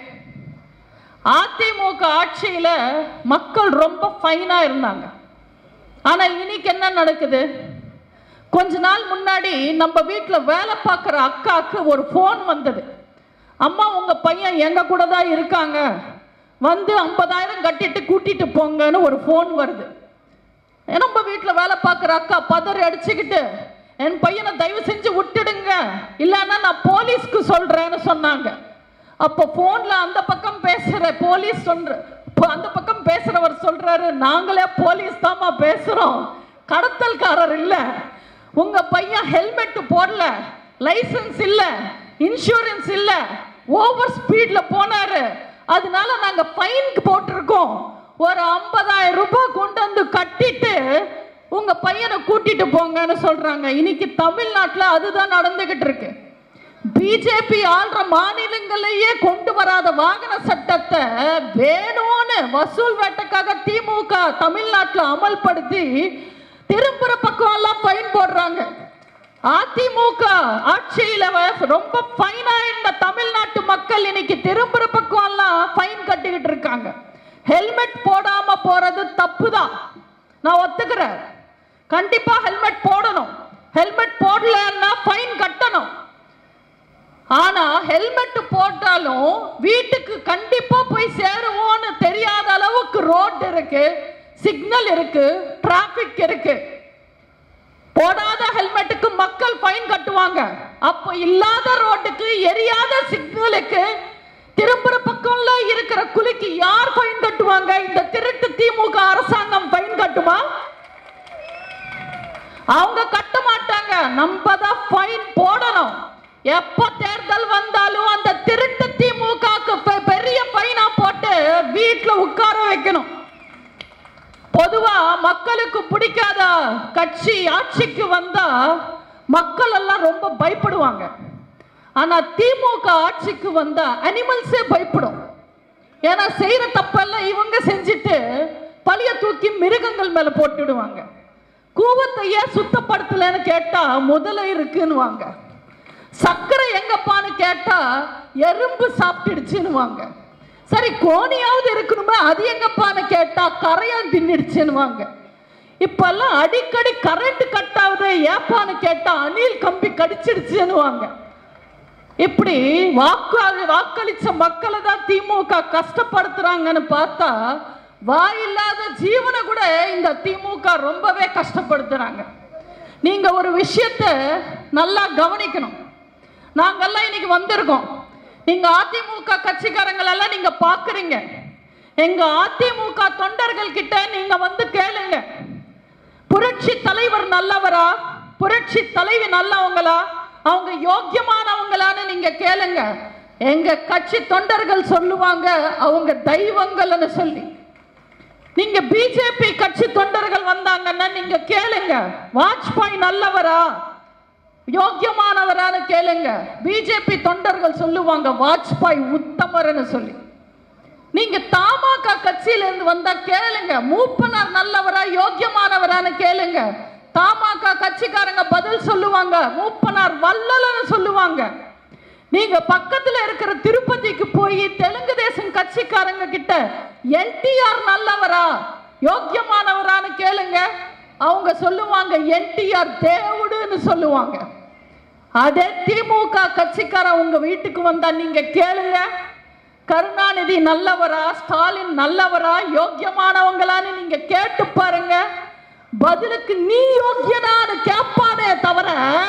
அதிமுக ஆட்சியில மக்கள் ரொம்ப ஃபைனா இருந்தாங்க ஆனா இன்னைக்கு என்ன நடக்குது கொஞ்ச நாள் முன்னாடி நம்ம வீட்டுல வேலை பார்க்குற அக்காவுக்கு ஒரு ஃபோன் வந்தது அம்மா உங்க பையன் எங்க கூட தான் இருக்காங்க வந்து ஐம்பதாயிரம் கட்டிட்டு கூட்டிட்டு போங்கன்னு ஒரு ஃபோன் வருது நம்ம வீட்டில் வேலை பார்க்குற அக்கா பதறி அடிச்சுக்கிட்டு என் பையனை தயவு செஞ்சு விட்டுடுங்க இல்லைன்னா நான் போலீஸ்க்கு சொல்றேன்னு சொன்னாங்க அப்போ ஃபோன்ல அந்த பக்கம் பேசுற போலீஸ் சொல்ற இப்போ அந்த பக்கம் பேசுறவர் சொல்றாரு நாங்களே போலீஸ் தாம்மா பேசுறோம் கடத்தல்காரர் இல்ல உங்க பையன் ஹெல்மெட் போடல லைசென்ஸ் இல்ல இன்சூரன்ஸ் இல்ல ஓவர் ஸ்பீட்ல போனாரு அதனால நாங்க ஃபைன் போட்டிருக்கோம் ஒரு ஐம்பதாயிரம் ரூபாய் கொண்டு வந்து கட்டிட்டு உங்க பையனை கூட்டிட்டு போங்கன்னு சொல்றாங்க இன்னைக்கு தமிழ்நாட்டுல அதுதான் நடந்துகிட்டு இருக்கு பிஜேபி ஆள்ற மாநிலங்களையே கொண்டு வராத வாகன சட்டத்தை வேணும்னு வசூல் வேட்டைக்காக திமுக தமிழ்நாட்டுல அமல்படுத்தி திரும்புற பக்கம் எல்லாம் ஃபைன் போடுறாங்க அதிமுக ஆட்சியில வ- ரொம்ப ஃபைனா இருந்த தமிழ்நாட்டு மக்கள் இன்னைக்கு திரும்புற பக்கம் எல்லாம் ஃபைன் கட்டிக்கிட்டு இருக்காங்க ஹெல்மெட் போடாம போறது தப்பு தான் நான் ஒத்துக்கிறேன் கண்டிப்பா ஹெல்மெட் போடணும் ஹெல்மெட் போடலன்னா ஃபைன் கட்டணும் ஆனா ஹெல்மெட் போட்டாலும் வீட்டுக்கு கண்டிப்பா போய் சேருவோம்னு தெரியாத அளவுக்கு ரோட் இருக்கு சிக்னல் இருக்கு டிராபிக் இருக்கு போடாத ஹெல்மெட்டுக்கு மக்கள் ஃபைன் கட்டுவாங்க அப்போ இல்லாத ரோட்டுக்கு எரியாத சிக்னலுக்கு திரும்புற பக்கம்ல இருக்கிற குழிக்கு யார் ஃபைன் கட்டுவாங்க இந்த திருட்டு திமுக அரசாங்கம் ஃபைன் கட்டுமா அவங்க கட்ட மாட்டாங்க நம்ம தான் ஃபைன் போடணும் எப்ப தேர்தல் வந்தாலும் அந்த திருட்டு திமுகக்கு பெ- பெரிய ஃபைனா போட்டு வீட்டுல உட்கார வைக்கணும் பொதுவா மக்களுக்கு பிடிக்காத கட்சி ஆட்சிக்கு வந்தா மக்கள் எல்லாம் ரொம்ப பயப்படுவாங்க ஆனா திமுக ஆட்சிக்கு வந்தா அனிமல்ஸே பயப்படும் ஏன்னா செய்யற தப்பெல்லாம் இவங்க செஞ்சுட்டு பழிய தூக்கி மிருகங்கள் மேல போட்டுடுவாங்க கூவத்தை ஏன் சுத்தப்படுத்தலைன்னு கேட்டா முதல்ல இருக்குன்னுவாங்க சர்க்கரை எங்கப்பான்னு கேட்டா எறும்பு சாப்பிட்டுடுச்சுன்னுவாங்க சரி கோணியாவது இருக்கணுமே அது எங்கப்பான்னு கேட்டா கரையான் தின்னுடுச்சுன்னுவாங்க இப்பெல்லாம் அடிக்கடி கரண்ட் கட் ஆகுது ஏப்பான்னு கேட்டா அணில் கம்பி கடிச்சிடுச்சுன்னுவாங்க இப்படி வாக்கு வாக்களிச்ச மக்களை தான் திமுக கஷ்டப்படுத்துறாங்கன்னு பார்த்தா வாயில்லாத ஜீவனை கூட இந்த திமுக ரொம்பவே கஷ்டப்படுத்துறாங்க நீங்க ஒரு விஷயத்த நல்லா கவனிக்கணும் நாங்கெல்லாம் இன்னைக்கு வந்திருக்கோம் நீங்க அதிமுக கட்சிக்காரங்களெல்லாம் நீங்க பாக்குறீங்க எங்க அதிமுக தொண்டர்கள் கிட்ட நீங்க வந்து கேளுங்க புரட்சி தலைவர் நல்லவரா புரட்சி தலைவி நல்லவங்களா அவங்க யோக்கியமானவங்களான்னு நீங்க கேளுங்க எங்க கட்சி தொண்டர்கள் சொல்லுவாங்க அவங்க தெய்வங்கள்னு சொல்லி நீங்க பிஜேபி கட்சி தொண்டர்கள் வந்தாங்கன்னா நீங்க கேளுங்க வாஜ்பாய் நல்லவரா யோக்கியமானவரான்னு கேளுங்க பிஜேபி தொண்டர்கள் சொல்லுவாங்க வாஜ்பாய் உத்தமர்னு சொல்லி நீங்க தமாக கட்சியில இருந்து வந்தா கேளுங்க மூப்பனார் நல்லவரா யோக்கியமானவரான்னு கேளுங்க தமாக கட்சிக்காரங்க பதில் சொல்லுவாங்க மூப்பனார் வல்லலன்னு சொல்லுவாங்க நீங்க பக்கத்துல இருக்கிற திருப்பதிக்கு போய் தெலுங்கு தேசம் கட்சிக்காரங்க கிட்ட என்டிஆர் நல்லவரா யோக்கியமானவரான்னு கேளுங்க அவங்க சொல்லுவாங்க என்டிஆர் தேவுடுன்னு சொல்லுவாங்க அதே திமுக கட்சிக்காரன் உங்க வீட்டுக்கு வந்தா நீங்க கேளுங்க கருணாநிதி நல்லவரா ஸ்டாலின் நல்லவரா யோக்கியமானவங்களான்னு நீங்க கேட்டு பாருங்க பதிலுக்கு நீ யோக்கியனான்னு கேட்பானே தவிர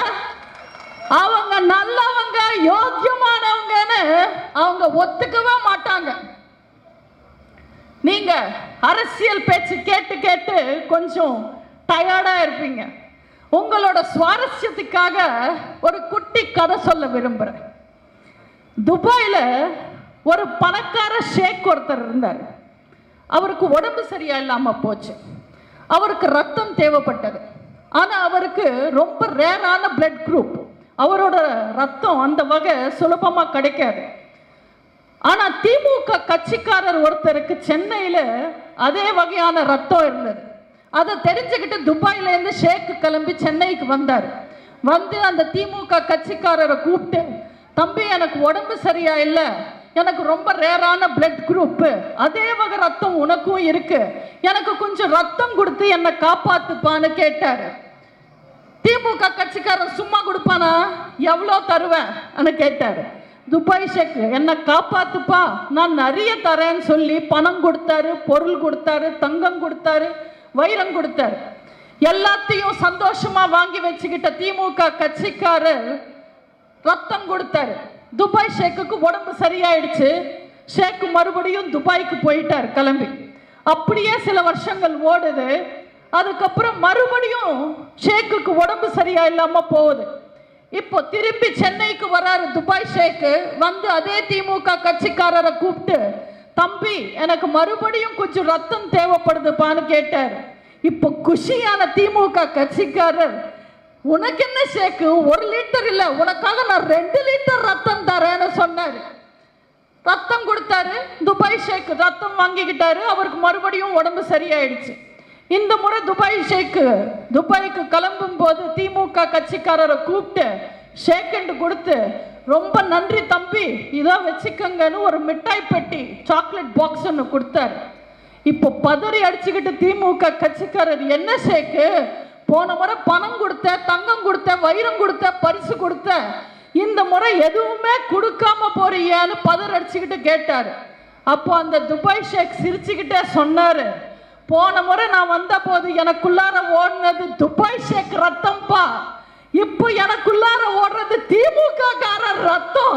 அவங்க நல்லவங்க யோக்கியமானவங்கன்னு அவங்க ஒத்துக்கவே மாட்டாங்க நீங்க அரசியல் பேச்சு கேட்டு கேட்டு கொஞ்சம் டயர்டா இருப்பீங்க உங்களோட சுவாரஸ்யத்துக்காக ஒரு குட்டி கதை சொல்ல விரும்புறேன் துபாயில ஒரு பணக்கார ஷேக் ஒருத்தர் இருந்தார் அவருக்கு உடம்பு சரியா இல்லாம போச்சு அவருக்கு ரத்தம் தேவைப்பட்டது ஆனா அவருக்கு ரொம்ப ரேரான பிளட் குரூப் அவரோட ரத்தம் அந்த வகை சுலபமா கிடைக்காது ஆனா திமுக கட்சிக்காரர் ஒருத்தருக்கு சென்னையில அதே வகையான ரத்தம் இருந்தது அதை தெரிஞ்சுக்கிட்டு துபாயில இருந்து ஷேக் கிளம்பி சென்னைக்கு வந்தார் வந்து அந்த திமுக கட்சிக்காரரை கூப்பிட்டு தம்பி எனக்கு உடம்பு சரியா இல்லை எனக்கு ரொம்ப ரேரான பிளட் குரூப் அதே வகை ரத்தம் உனக்கும் இருக்கு எனக்கு கொஞ்சம் ரத்தம் கொடுத்து என்னை காப்பாத்துப்பான்னு கேட்டாரு திமுக கட்சிக்காரன் சும்மா கொடுப்பானா எவ்வளோ தருவேன் கேட்டாரு துபாய் ஷேக் என்ன காப்பாத்துப்பா நான் நிறைய தரேன்னு சொல்லி பணம் கொடுத்தாரு பொருள் கொடுத்தாரு தங்கம் கொடுத்தாரு வைரம் கொடுத்தாரு எல்லாத்தையும் சந்தோஷமா வாங்கி வச்சுக்கிட்ட திமுக கட்சிக்காரர் ரத்தம் கொடுத்தாரு துபாய் ஷேக்குக்கு உடம்பு சரியாயிடுச்சு ஷேக் மறுபடியும் துபாய்க்கு போயிட்டார் கிளம்பி அப்படியே சில வருஷங்கள் ஓடுது அதுக்கப்புறம் மறுபடியும் ஷேக்குக்கு உடம்பு சரியா இல்லாம போகுது இப்போ திரும்பி சென்னைக்கு வராரு துபாய் ஷேக்கு வந்து அதே திமுக கட்சிக்காரரை கூப்பிட்டு தம்பி எனக்கு மறுபடியும் கொஞ்சம் ரத்தம் தேவைப்படுதுப்பான்னு கேட்டார் இப்போ குஷியான திமுக கட்சிக்காரர் உனக்கு என்ன ஷேக்கு ஒரு லிட்டர் இல்ல உனக்காக நான் ரெண்டு லிட்டர் ரத்தம் தரேன்னு சொன்னாரு ரத்தம் கொடுத்தாரு துபாய் ஷேக் ரத்தம் வாங்கிக்கிட்டாரு அவருக்கு மறுபடியும் உடம்பு சரியாயிடுச்சு இந்த முறை துபாய் ஷேக்கு துபாய்க்கு கிளம்பும் போது திமுக கட்சிக்காரரை கூப்பிட்டு ஷேக்கண்டு கொடுத்து ரொம்ப நன்றி தம்பி இதோ வச்சுக்கங்கன்னு ஒரு மிட்டாய் பெட்டி சாக்லேட் பாக்ஸ் ஒன்று கொடுத்தாரு இப்போ பதறி அடிச்சுக்கிட்டு திமுக கட்சிக்காரர் என்ன ஷேக்கு போன முறை பணம் கொடுத்த தங்கம் கொடுத்த வைரம் கொடுத்த பரிசு கொடுத்த இந்த முறை எதுவுமே கொடுக்காம போறியான்னு பதர் அடிச்சுக்கிட்டு கேட்டாரு அப்போ அந்த துபாய் ஷேக் சிரிச்சுக்கிட்டே சொன்னாரு போன முறை நான் வந்த போது எனக்குள்ளார ஓடுனது துபாய் ஷேக் ரத்தம்பா இப்போ எனக்குள்ளார ஓடுறது திமுக காரர் ரத்தம்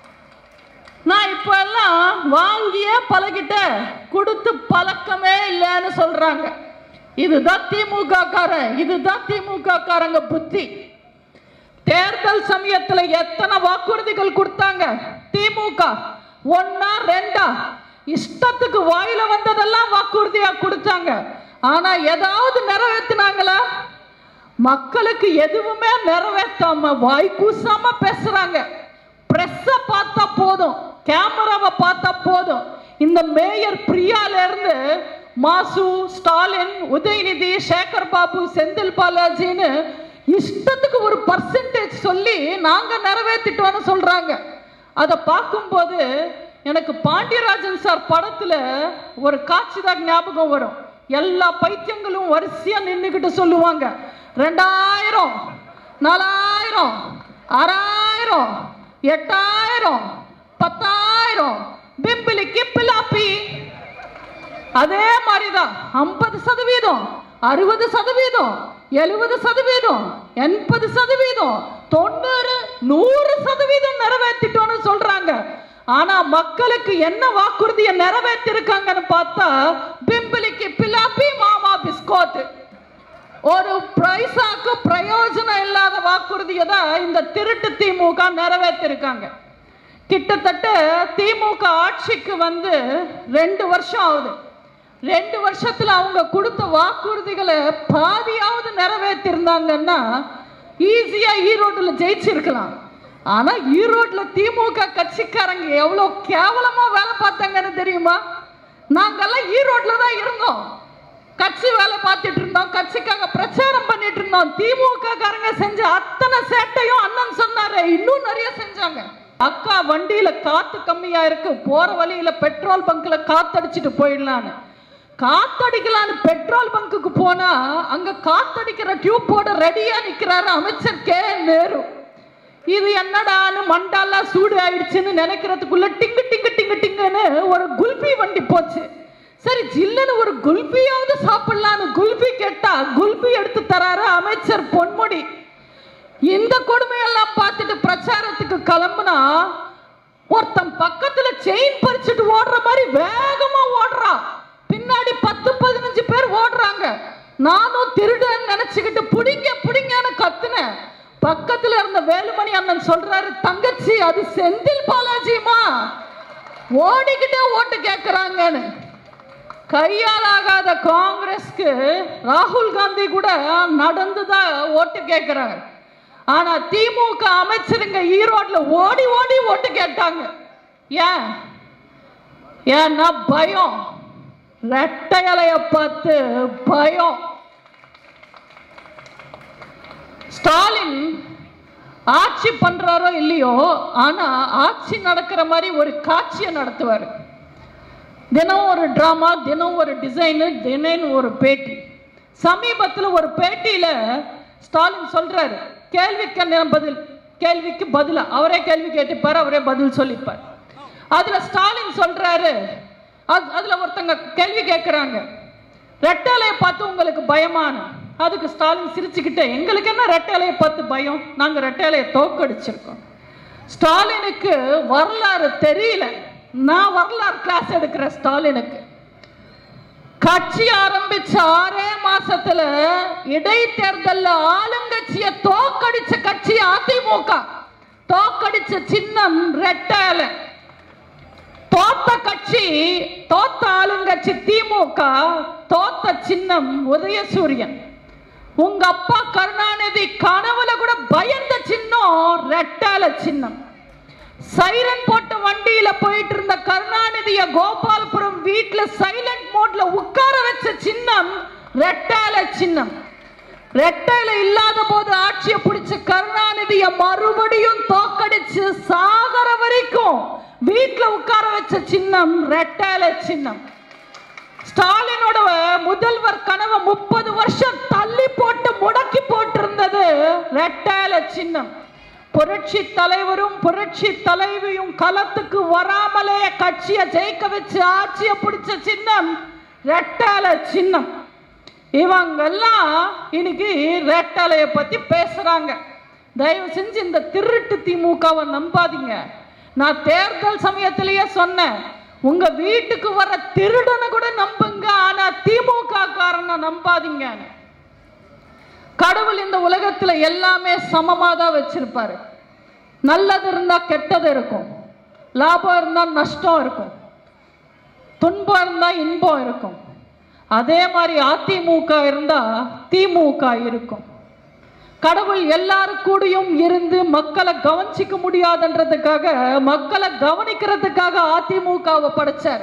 நான் இப்போ எல்லாம் வாங்கியே பழகிட்டேன் கொடுத்து பழக்கமே இல்லைன்னு சொல்றாங்க இதுதான் திமுக காரன் இதுதான் திமுக காரங்க புத்தி தேர்தல் சமயத்துல எத்தனை வாக்குறுதிகள் கொடுத்தாங்க திமுக ஒன்னா ரெண்டா இஷ்டத்துக்கு வாயில வந்ததெல்லாம் வாக்குறுதியா கொடுத்தாங்க ஆனா ஏதாவது நிறைவேத்தினாங்களா மக்களுக்கு எதுவுமே நிறைவேற்றாம வாய் கூசாம பேசுறாங்க பிரஸ்ஸ பார்த்தா போதும் கேமராவை பார்த்தா போதும் இந்த மேயர் பிரியால இருந்து மாசு ஸ்டாலின் உதயநிதி சேகர் பாபு செந்தில் பாலாஜின்னு இஷ்டத்துக்கு ஒரு பர்சன்டேஜ் சொல்லி நாங்க நிறைவேற்றிட்டோம்னு சொல்றாங்க அதை பார்க்கும்போது எனக்கு பாண்டியராஜன் சார் படத்துல ஒரு காட்சி தான் ஞாபகம் வரும் எல்லா பைத்தியங்களும் வரிசையா நின்றுக்கிட்டு சொல்லுவாங்க ரெண்டாயிரம் நாலாயிரம் ஆறாயிரம் எட்டாயிரம் பத்தாயிரம் பிம்பிலிக்கு பிலாப்பி அதே மாதிரிதான் ஐம்பது சதவீதம் அறுபது சதவீதம் எழுபது சதவீதம் எண்பது சதவீதம் தொண்ணூறு நூறு சதவீதம் நிறைவேற்றிட்டோம்னு சொல்றாங்க ஆனா மக்களுக்கு என்ன வாக்குறுதியை நிறைவேற்றிருக்காங்கன்னு பார்த்தா பிம்பிலிக்கு பிலாப்பி மாமா பிஸ்கோத்து ஒரு பைசாக்கு பிரயோஜனம் இல்லாத வாக்குறுதியை தான் இந்த திருட்டு திமுக நிறைவேற்றிருக்காங்க கிட்டத்தட்ட திமுக ஆட்சிக்கு வந்து ரெண்டு வருஷம் ஆகுது ரெண்டு வருஷத்துல அவங்க கொடுத்த வாக்குறுதிகளை பாதியாவது நிறைவேற்றிருந்தாங்கன்னா ஈஸியா ஈரோட்டுல ஜெயிச்சிருக்கலாம் ஆனா ஈரோட்ல திமுக கட்சிக்காரங்க எவ்வளவு கேவலமா வேலை பார்த்தாங்கன்னு தெரியுமா நாங்கெல்லாம் ஈரோட்ல தான் இருந்தோம் கட்சி வேலை பார்த்துட்டு இருந்தோம் கட்சிக்காக பிரச்சாரம் பண்ணிட்டு இருந்தோம் திமுக காரங்க செஞ்ச அத்தனை சேட்டையும் அண்ணன் சொன்னாரு இன்னும் நிறைய செஞ்சாங்க அக்கா வண்டியில காத்து கம்மியா இருக்கு போற வழியில பெட்ரோல் பங்க்ல காத்தடிச்சிட்டு போயிடலான்னு காத்தடிக்கலான்னு பெட்ரோல் பங்குக்கு போனா அங்க காத்தடிக்கிற டியூப் போட ரெடியா நிக்கிறாரு அமைச்சர் கே நேரு இது என்னடான்னு மண்டாலாம் சூடு ஆயிடுச்சுன்னு நினைக்கிறதுக்குள்ள டிங்கு டிங்கு டிங்கு டிங்குன்னு ஒரு குல்பி வண்டி போச்சு சரி ஜில்லுன்னு ஒரு குல்பியாவது சாப்பிடலான்னு குல்பி கேட்டா குல்பி எடுத்து தராரு அமைச்சர் பொன்முடி இந்த கொடுமையெல்லாம் பார்த்துட்டு பிரச்சாரத்துக்கு கிளம்புனா ஒருத்தன் பக்கத்துல செயின் பறிச்சுட்டு ஓடுற மாதிரி வேகமா ஓடுறான் பின்னாடி பத்து பதினஞ்சு பேர் ஓடுறாங்க நானும் திருடன் நினைச்சுக்கிட்டு புடிங்க புடிங்கன்னு கத்துனேன் பக்கத்துல இருந்த வேலுமணி அண்ணன் சொல்றாரு தங்கச்சி அது செந்தில் பாலாஜிமா ஓடிக்கிட்டே ஓட்டு கேட்கறாங்கன்னு கையால் ஆகாத காங்கிரஸ்க்கு ராகுல் காந்தி கூட நடந்துதான் ஓட்டு கேட்கிறாங்க ஆனா திமுக அமைச்சருங்க ஈரோட்ல ஓடி ஓடி ஓட்டு கேட்டாங்க ஏன் ஏன்னா பயம் ரெட்டை இலைய பார்த்து பயம் ஸ்டாலின் ஆட்சி பண்றாரோ இல்லையோ ஆனா ஆட்சி நடக்கிற மாதிரி ஒரு காட்சியை நடத்துவார் தினம் ஒரு ட்ராமா தினம் ஒரு டிசைனு தினம் ஒரு பேட்டி சமீபத்தில் ஒரு பேட்டியில் ஸ்டாலின் சொல்றாரு கேள்விக்கு என்ன பதில் கேள்விக்கு பதிலா அவரே கேள்வி கேட்டுப்பார் அவரே பதில் சொல்லிப்பார் அதுல ஸ்டாலின் சொல்றாரு அது- அதுல ஒருத்தங்க கேள்வி கேட்குறாங்க ரெட்டலையை பார்த்து உங்களுக்கு பயமான அதுக்கு ஸ்டாலின் சிரிச்சுக்கிட்டே எங்களுக்கு என்ன ரெட்டலையை பார்த்து பயம் நாங்க ரெட்டலையை தோக்கடிச்சிருக்கோம் ஸ்டாலினுக்கு வரலாறு தெரியல நான் வரலாறு கிளாஸ் எடுக்கிறேன் ஸ்டாலினுக்கு கட்சி ஆரம்பிச்ச ஆறே மாசத்துல இடைத்தேர்தல்ல ஆளுங்கட்சிய தோக்கடிச்ச கட்சி அதிமுக தோக்கடிச்ச சின்னம் ரெட்டலை தோத்த கட்சி தோத்த ஆளுங்கட்சி திமுக தோத்த சின்னம் உதயசூரியன் உங்க அப்பா கருணாநிதி கனவுல கூட பயந்த சின்னம் ரெட்டால சின்னம் சைரன் போட்ட வண்டியில போயிட்டு இருந்த கருணாநிதிய கோபாலபுரம் வீட்டுல சைலண்ட் மோட்ல உட்கார வச்ச சின்னம் ரெட்டால சின்னம் ரெட்டையில இல்லாத போது ஆட்சியை பிடிச்ச கருணாநிதிய மறுபடியும் தோக்கடிச்சு சாகர வரைக்கும் வீட்டுல உட்கார வச்ச சின்னம் ரெட்டையில சின்னம் ஸ்டாலினோட முதல்வர் கனவை முப்பது வருஷம் தள்ளி போட்டு முடக்கி போட்டிருந்தது ரெட்டையில சின்னம் புரட்சி தலைவரும் புரட்சி தலைவியும் களத்துக்கு வராமலே கட்சியை ஜெயிக்க வச்சு ஆட்சியை பிடிச்ச சின்னம் ரெட்டால சின்னம் இவங்கெல்லாம் இன்னைக்கு ரெட்டாலைய பத்தி பேசுறாங்க தயவு செஞ்சு இந்த திருட்டு திமுகவை நம்பாதீங்க நான் தேர்தல் சமயத்திலேயே சொன்னேன் உங்க வீட்டுக்கு வர திருடனை கூட நம்புங்க ஆனா திமுக காரனை நம்பாதீங்கன்னு கடவுள் இந்த உலகத்துல எல்லாமே சமமா தான் வச்சிருப்பாரு நல்லது இருந்தா கெட்டது இருக்கும் லாபம் இருந்தா நஷ்டம் இருக்கும் துன்பம் இருந்தா இன்பம் இருக்கும் அதே மாதிரி அதிமுக இருந்தா திமுக இருக்கும் கடவுள் எல்லாரு கூடயும் இருந்து மக்களை கவனிச்சிக்க முடியாதுன்றதுக்காக மக்களை கவனிக்கிறதுக்காக அதிமுகவை படைச்சார்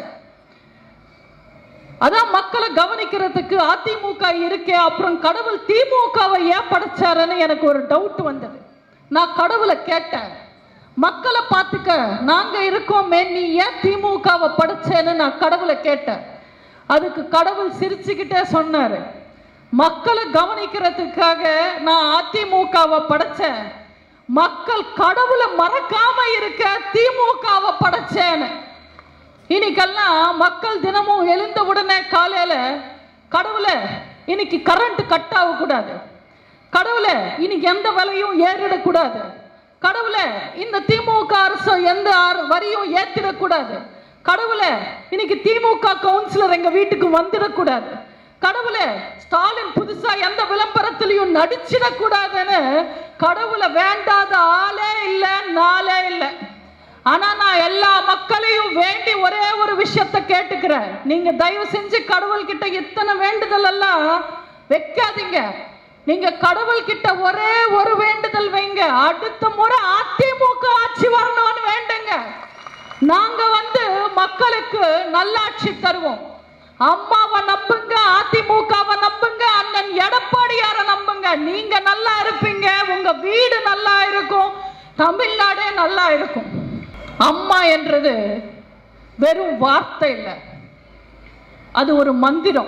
அதான் மக்களை கவனிக்கிறதுக்கு அதிமுக இருக்கே அப்புறம் கடவுள் திமுகவை ஏன் படைச்சாருன்னு எனக்கு ஒரு டவுட் வந்தது நான் கடவுளை கேட்டேன் மக்களை பார்த்துக்க நாங்க இருக்கோமே நீ ஏன் திமுகவை படைச்சேன்னு நான் கடவுளை கேட்டேன் அதுக்கு கடவுள் சிரிச்சுக்கிட்டே சொன்னாரு மக்களை கவனிக்கிறதுக்காக நான் அதிமுகவை படைச்சேன் மக்கள் கடவுளை மறக்காம இருக்க திமுகவை படைச்சேன்னு இன்னைக்கெல்லாம் மக்கள் தினமும் எழுந்த உடனே காலையில கடவுளை இன்னைக்கு கரண்ட் கட் ஆகக்கூடாது கடவுளை இன்னைக்கு எந்த விலையும் ஏறிடக்கூடாது கடவுளை இந்த திமுக அரசு எந்த ஆர்- வரியும் ஏத்திடக்கூடாது கடவுளை இன்னைக்கு திமுக கவுன்சிலர் எங்க வீட்டுக்கு வந்துடக்கூடாது கடவுளே ஸ்டாலின் புதுசா எந்த விளம்பரத்திலையும் நடிச்சிடக்கூடாதுன்னு கடவுளை வேண்டாத ஆளே இல்லை நாளே இல்லை ஆனா நான் எல்லா மக்களையும் வேண்டி ஒரே ஒரு விஷயத்த கேட்டுக்கிறேன் நீங்க தயவு செஞ்சு கடவுள் கிட்ட இத்தனை வேண்டுதல் எல்லாம் வைக்காதீங்க நீங்க கடவுள் கிட்ட ஒரே ஒரு வேண்டுதல் வைங்க அடுத்த முறை அதிமுக ஆட்சி வரணும்னு வேண்டுங்க நாங்க வந்து மக்களுக்கு நல்லாட்சி தருவோம் அம்மாவை நம்புங்க அதிமுகவை நம்புங்க அண்ணன் எடப்பாடியார நம்புங்க நீங்க நல்லா இருப்பீங்க உங்க வீடு நல்லா இருக்கும் தமிழ்நாடே நல்லா இருக்கும் அம்மா என்றது வெறும் வார்த்தை இல்லை அது ஒரு மந்திரம்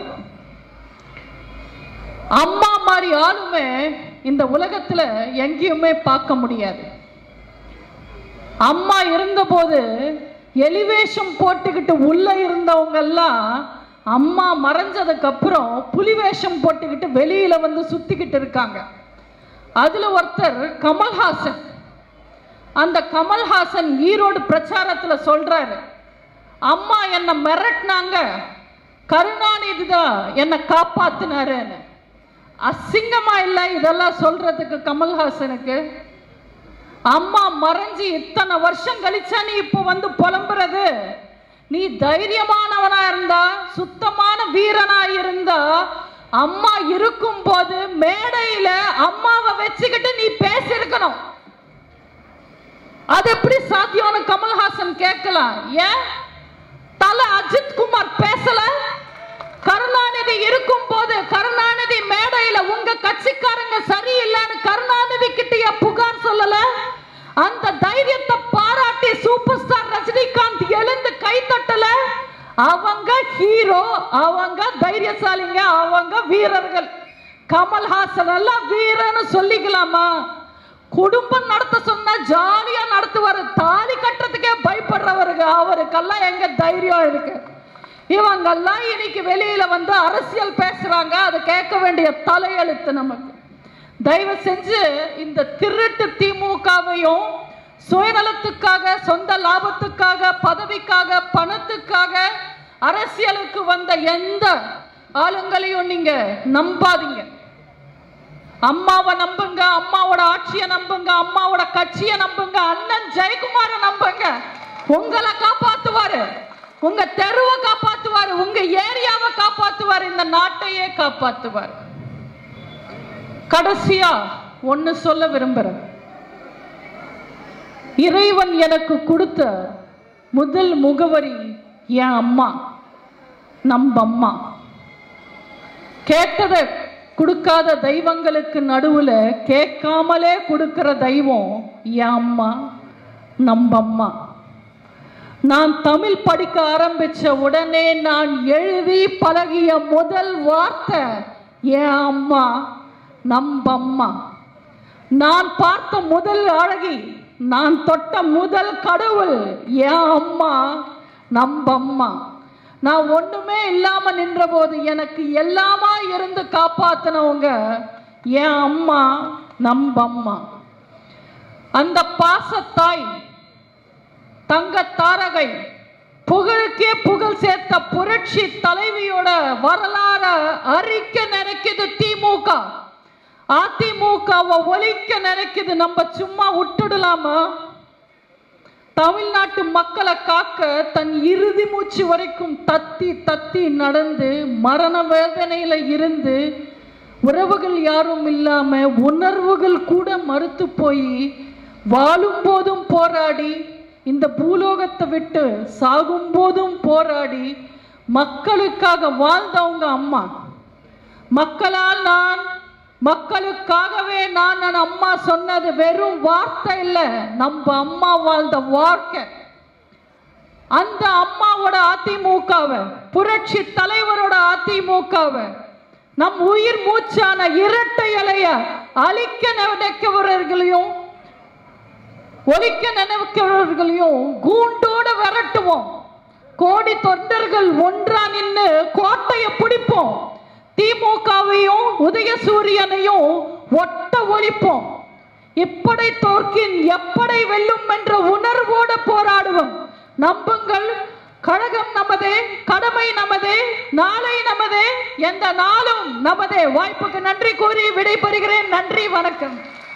அம்மா மாதிரி ஆளுமே இந்த உலகத்துல எங்கேயுமே பார்க்க முடியாது அம்மா இருந்தபோது எலிவேஷம் போட்டுக்கிட்டு உள்ள இருந்தவங்க எல்லாம் அம்மா மறைஞ்சதுக்கு அப்புறம் புலி வேஷம் போட்டுக்கிட்டு வெளியில வந்து சுத்திக்கிட்டு இருக்காங்க அதுல ஒருத்தர் கமல்ஹாசன் அந்த கமல்ஹாசன் ஈரோடு பிரச்சாரத்துல சொல்றாரு அம்மா என்னை மிரட்டினாங்க கருணாநிதி தான் என்னை காப்பாத்தினாருன்னு அசிங்கமா இல்லை இதெல்லாம் சொல்றதுக்கு கமல்ஹாசனுக்கு அம்மா மறைஞ்சு இத்தனை வருஷம் கழிச்சா நீ இப்போ வந்து புலம்புறது நீ தைரியமானவனா இருந்தா சுத்தமான வீரனா இருந்தா அம்மா இருக்கும் போது மேடையில அம்மாவை வச்சுக்கிட்டு நீ பேசியிருக்கணும் அது எப்படி சாத்தியம்னு கமல்ஹாசன் கேட்கலாம் ஏன் தல அஜித் குமார் பேசல கருணாநிதி இருக்கும் போது கருணாநிதி மேடையில உங்க கட்சிக்காரங்க சரியில்லைன்னு கருணாநிதி கிட்டய புகார் சொல்லல அந்த தைரியத்தை பாராட்டி சூப்பர் ஸ்டார் ரஜினிகாந்த் எழுந்து கை தட்டல அவங்க ஹீரோ அவங்க தைரியசாலிங்க அவங்க வீரர்கள் கமல்ஹாசன் எல்லாம் வீரன்னு சொல்லிக்கலாமா குடும்பம் நடத்த சொன்னா ஜாலியா நடத்துவாரு தாலி கட்டுறதுக்கே பயப்படுறவருங்க அவருக்கெல்லாம் எங்க தைரியம் இருக்கு இவங்கெல்லாம் இன்னைக்கு வெளியில வந்து அரசியல் பேசுறாங்க அதை கேட்க வேண்டிய தலையெழுத்து நமக்கு தயவு செஞ்சு இந்த திருட்டு திமுகவையும் சுயநலத்துக்காக சொந்த லாபத்துக்காக பதவிக்காக பணத்துக்காக அரசியலுக்கு வந்த எந்த ஆளுங்களையும் நீங்க நம்பாதீங்க அம்மாவை நம்புங்க அம்மாவோட ஆட்சியை நம்புங்க அம்மாவோட கட்சியை நம்புங்க அண்ணன் ஜெயக்குமார நம்புங்க உங்களை காப்பாத்துவாரு உங்க தெருவை காப்பாத்துவாரு உங்க ஏரியாவை காப்பாத்துவாரு இந்த நாட்டையே காப்பாத்துவார் கடைசியா ஒன்னு சொல்ல விரும்புறேன் இறைவன் எனக்கு கொடுத்த முதல் முகவரி என் அம்மா நம்ம அம்மா கேட்டதை கொடுக்காத தெய்வங்களுக்கு நடுவுல கேட்காமலே கொடுக்கிற தெய்வம் என் அம்மா நம்ம அம்மா நான் தமிழ் படிக்க ஆரம்பிச்ச உடனே நான் எழுதி பழகிய முதல் வார்த்தை என் அம்மா நம்ம அம்மா நான் பார்த்த முதல் அழகி நான் தொட்ட முதல் கடவுள் என் அம்மா நம்ம அம்மா நான் ஒண்ணுமே இல்லாம நின்ற போது எனக்கு எல்லாமா இருந்து காப்பாத்தினவங்க என் அம்மா நம்ம அம்மா அந்த பாசத்தாய் தங்க தாரகை புகழுக்கே புகழ் சேர்த்த புரட்சி தலைவியோட வரலாற அரிக்க நினைக்குது திமுக அதிமுகவை ஒழிக்க நினைக்குது நம்ம சும்மா விட்டுடலாமா தமிழ்நாட்டு மக்களை காக்க தன் இறுதி மூச்சு வரைக்கும் தத்தி தத்தி நடந்து மரண வேதனையில இருந்து உறவுகள் யாரும் இல்லாம உணர்வுகள் கூட மறுத்து போய் வாழும் போதும் போராடி இந்த பூலோகத்தை விட்டு சாகும் போதும் போராடி மக்களுக்காக வாழ்ந்தவங்க அம்மா மக்களால் நான் மக்களுக்காகவே நான் என் அம்மா சொன்னது வெறும் வார்த்தை இல்லை நம்ம அம்மா வாழ்ந்த வாழ்க்கை அந்த அம்மாவோட அதிமுகவை புரட்சி தலைவரோட அதிமுகவை நம் உயிர் மூச்சான இரட்டை இலைய அழிக்க நினைக்கிறவர்களையும் ஒழிக்க நினைக்கிறவர்களையும் கூண்டோட விரட்டுவோம் கோடி தொண்டர்கள் ஒன்றா நின்று கோட்டையை பிடிப்போம் திமுகவையும் உதயசூரியனையும் ஒட்ட ஒழிப்போம் இப்படை தோற்கின் எப்படை வெல்லும் என்ற உணர்வோடு போராடுவோம் நம்புங்கள் கழகம் நமதே கடமை நமதே நாளை நமதே எந்த நாளும் நமதே வாய்ப்புக்கு நன்றி கூறி விடைபெறுகிறேன் நன்றி வணக்கம்